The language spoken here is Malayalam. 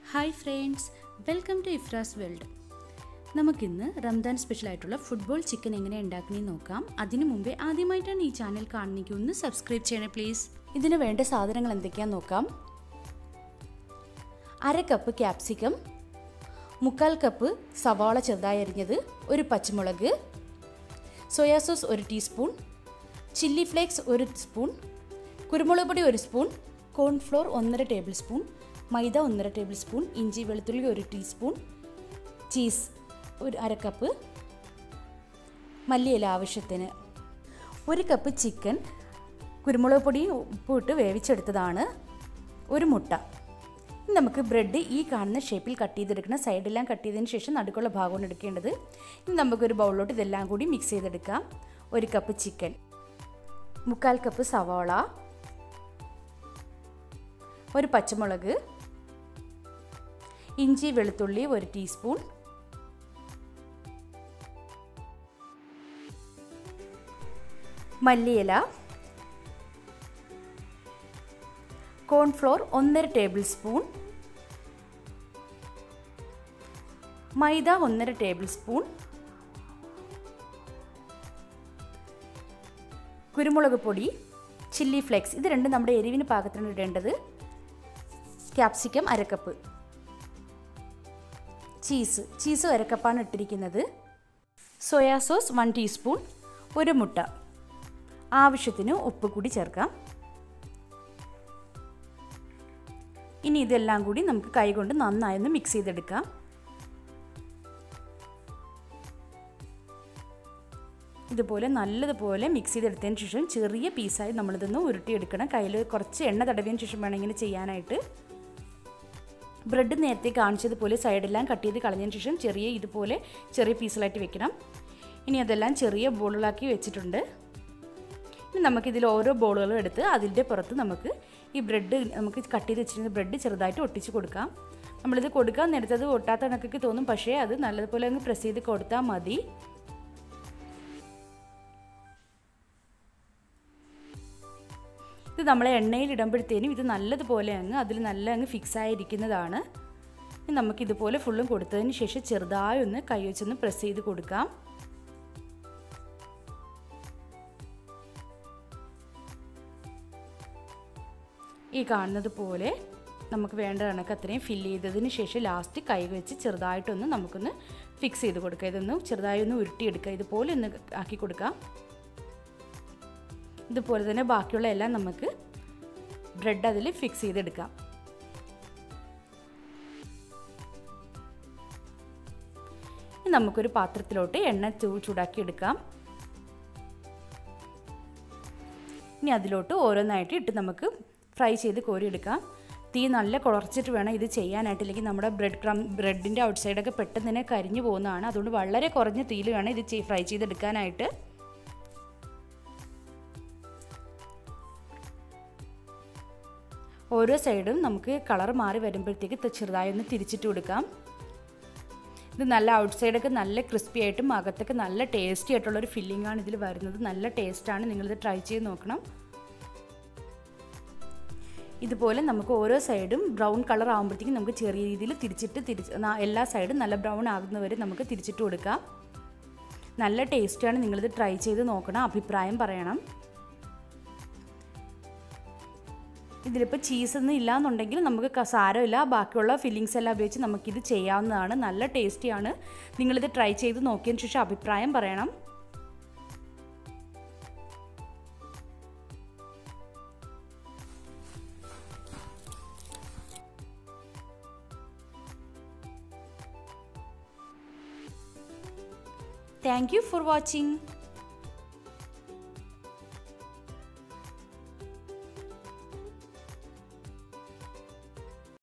hi friends welcome to Ifras world നമുക്കിന്ന് റംദാൻ സ്പെഷ്യൽ ആയിട്ടുള്ള ഫുട്ബോൾ ചിക്കൻ എങ്ങനെ ഉണ്ടാക്കണമെന്ന് നോക്കാം അതിനു മുമ്പേ ആദ്യമായിട്ടാണ് ഈ ചാനൽ കാണണമെങ്കിൽ ഒന്ന് സബ്സ്ക്രൈബ് ചെയ്യണേ പ്ലീസ് ഇതിന് വേണ്ട സാധനങ്ങൾ എന്തൊക്കെയാണെന്ന് നോക്കാം അര കപ്പ് ക്യാപ്സിക്കം മുക്കാൽ കപ്പ് സവാള ചെറുതായി അരിഞ്ഞത് ഒരു പച്ചമുളക് സോയാ സോസ് ഒരു ടീസ്പൂൺ ചില്ലി ഫ്ലേക്സ് ഒരു സ്പൂൺ കുരുമുളക് പൊടി ഒരു സ്പൂൺ കോൺഫ്ലോർ ഒന്നര ടേബിൾ സ്പൂൺ മൈദ ഒന്നര ടേബിൾ സ്പൂൺ ഇഞ്ചി വെളുത്തുള്ളി ഒരു ടീസ്പൂൺ ചീസ് ഒരു അര കപ്പ് മല്ലിയില ആവശ്യത്തിന് ഒരു കപ്പ് ചിക്കൻ കുരുമുളക് പൊടിയും ഉപ്പും ഇട്ട് വേവിച്ചെടുത്തതാണ് ഒരു മുട്ട ഇനി നമുക്ക് ബ്രെഡ് ഈ കാണുന്ന ഷേപ്പിൽ കട്ട് ചെയ്തെടുക്കണം സൈഡെല്ലാം കട്ട് ചെയ്തതിന് ശേഷം നടുക്കുള്ള ഭാഗമാണ് എടുക്കേണ്ടത് ഇനി നമുക്കൊരു ബൗളിലോട്ട് ഇതെല്ലാം കൂടി മിക്സ് ചെയ്തെടുക്കാം ഒരു കപ്പ് ചിക്കൻ മുക്കാൽ കപ്പ് സവാള ഒരു പച്ചമുളക് ഇഞ്ചി വെളുത്തുള്ളി ഒരു ടീസ്പൂൺ മല്ലിയില കോൺഫ്ലോർ ഒന്നര ടേബിൾ സ്പൂൺ മൈദ ഒന്നര ടേബിൾ സ്പൂൺ കുരുമുളക് പൊടി ചില്ലി ഫ്ലേക്സ് ഇത് രണ്ടും നമ്മുടെ എരിവിന് പാകത്തിനാണ് ഇടേണ്ടത് ക്യാപ്സിക്കം അരക്കപ്പ് ചീസ് ചീസ് അരക്കപ്പാണ് ഇട്ടിരിക്കുന്നത് സോയാ സോസ് വൺ ടീസ്പൂൺ ഒരു മുട്ട ആവശ്യത്തിന് ഉപ്പ് കൂടി ചേർക്കാം ഇനി ഇതെല്ലാം കൂടി നമുക്ക് കൈകൊണ്ട് നന്നായി ഒന്ന് മിക്സ് ചെയ്തെടുക്കാം ഇതുപോലെ നല്ലതുപോലെ മിക്സ് ചെയ്തെടുത്തതിന് ശേഷം ചെറിയ പീസായി നമ്മളിതൊന്ന് ഉരുട്ടിയെടുക്കണം കയ്യിൽ കുറച്ച് എണ്ണ തടവിയതിന് ശേഷം വേണം ഇങ്ങനെ ചെയ്യാനായിട്ട് ബ്രെഡ് നേരത്തെ കാണിച്ചതുപോലെ സൈഡെല്ലാം കട്ട് ചെയ്ത് കളഞ്ഞതിന് ശേഷം ചെറിയ ഇതുപോലെ ചെറിയ പീസുകളായിട്ട് വെക്കണം ഇനി അതെല്ലാം ചെറിയ ബോളുകളാക്കി വെച്ചിട്ടുണ്ട് ഇനി നമുക്കിതിൽ ഓരോ ബോളുകളും എടുത്ത് അതിൻ്റെ പുറത്ത് നമുക്ക് ഈ ബ്രെഡ് നമുക്ക് കട്ട് ചെയ്ത് വെച്ചിരുന്ന ബ്രെഡ് ചെറുതായിട്ട് ഒട്ടിച്ച് കൊടുക്കാം നമ്മളിത് കൊടുക്കാൻ നേരത്തെ അത് ഒട്ടാത്ത കണക്കൊക്കെ തോന്നും പക്ഷേ അത് നല്ലതുപോലെ അങ്ങ് പ്രസ് ചെയ്ത് കൊടുത്താൽ മതി ഇത് നമ്മൾ എണ്ണയിൽ ഇടുമ്പോഴത്തേനും ഇത് നല്ലതുപോലെ അങ്ങ് അതിൽ നല്ല അങ്ങ് ഫിക്സ് ആയിരിക്കുന്നതാണ് നമുക്കിതുപോലെ ഫുള്ളും കൊടുത്തതിന് ശേഷം ചെറുതായി ഒന്ന് കൈ വെച്ചൊന്ന് പ്രസ് ചെയ്ത് കൊടുക്കാം ഈ കാണുന്നത് പോലെ നമുക്ക് വേണ്ട കണക്ക് അത്രയും ഫില്ല് ചെയ്തതിന് ശേഷം ലാസ്റ്റ് കൈ വെച്ച് ചെറുതായിട്ടൊന്ന് നമുക്കൊന്ന് ഫിക്സ് ചെയ്ത് കൊടുക്കുക ഇതൊന്ന് ചെറുതായി ഒന്ന് ഉരുട്ടിയെടുക്കുക ഇതുപോലെ ഒന്ന് ആക്കി കൊടുക്കാം ഇതുപോലെ തന്നെ ബാക്കിയുള്ള എല്ലാം നമുക്ക് ബ്രെഡ് അതിൽ ഫിക്സ് ചെയ്തെടുക്കാം ഇനി നമുക്കൊരു പാത്രത്തിലോട്ട് എണ്ണ ചൂടാക്കി എടുക്കാം ഇനി അതിലോട്ട് ഓരോന്നായിട്ട് ഇട്ട് നമുക്ക് ഫ്രൈ ചെയ്ത് കോരിയെടുക്കാം തീ നല്ല കുറച്ചിട്ട് വേണം ഇത് ചെയ്യാനായിട്ട് ഇല്ലെങ്കിൽ നമ്മുടെ ബ്രെഡ് ക്രം ബ്രെഡിൻ്റെ ഔട്ട് സൈഡൊക്കെ പെട്ടെന്ന് തന്നെ കരിഞ്ഞു പോകുന്നതാണ് അതുകൊണ്ട് വളരെ കുറഞ്ഞ തീയിൽ വേണം ഇത് ഫ്രൈ ചെയ്തെടുക്കാനായിട്ട് ഓരോ സൈഡും നമുക്ക് കളർ മാറി വരുമ്പോഴത്തേക്ക് ചെറുതായി ഒന്ന് തിരിച്ചിട്ട് കൊടുക്കാം ഇത് നല്ല ഔട്ട് സൈഡൊക്കെ നല്ല ക്രിസ്പി ആയിട്ടും അകത്തൊക്കെ നല്ല ടേസ്റ്റി ആയിട്ടുള്ള ഒരു ഫില്ലിംഗ് ആണ് ഇതിൽ വരുന്നത് നല്ല ടേസ്റ്റാണ് നിങ്ങളിത് ട്രൈ ചെയ്ത് നോക്കണം ഇതുപോലെ നമുക്ക് ഓരോ സൈഡും ബ്രൗൺ കളർ ആകുമ്പോഴത്തേക്കും നമുക്ക് ചെറിയ രീതിയിൽ തിരിച്ചിട്ട് തിരിച്ച് എല്ലാ സൈഡും നല്ല ബ്രൗൺ ആകുന്നവരെ നമുക്ക് തിരിച്ചിട്ട് കൊടുക്കാം നല്ല ടേസ്റ്റാണ് നിങ്ങളിത് ട്രൈ ചെയ്ത് നോക്കണം അഭിപ്രായം പറയണം ഇതിലിപ്പോൾ ചീസ് ഒന്നും ഇല്ലാന്നുണ്ടെങ്കിൽ നമുക്ക് സാരമില്ല ബാക്കിയുള്ള ഫില്ലിങ്സ് എല്ലാം ഉപയോഗിച്ച് നമുക്കിത് ചെയ്യാവുന്നതാണ് നല്ല ടേസ്റ്റിയാണ് നിങ്ങളിത് ട്രൈ ചെയ്ത് നോക്കിയതിന് ശേഷം അഭിപ്രായം പറയണം താങ്ക് യു ഫോർ വാച്ചിങ്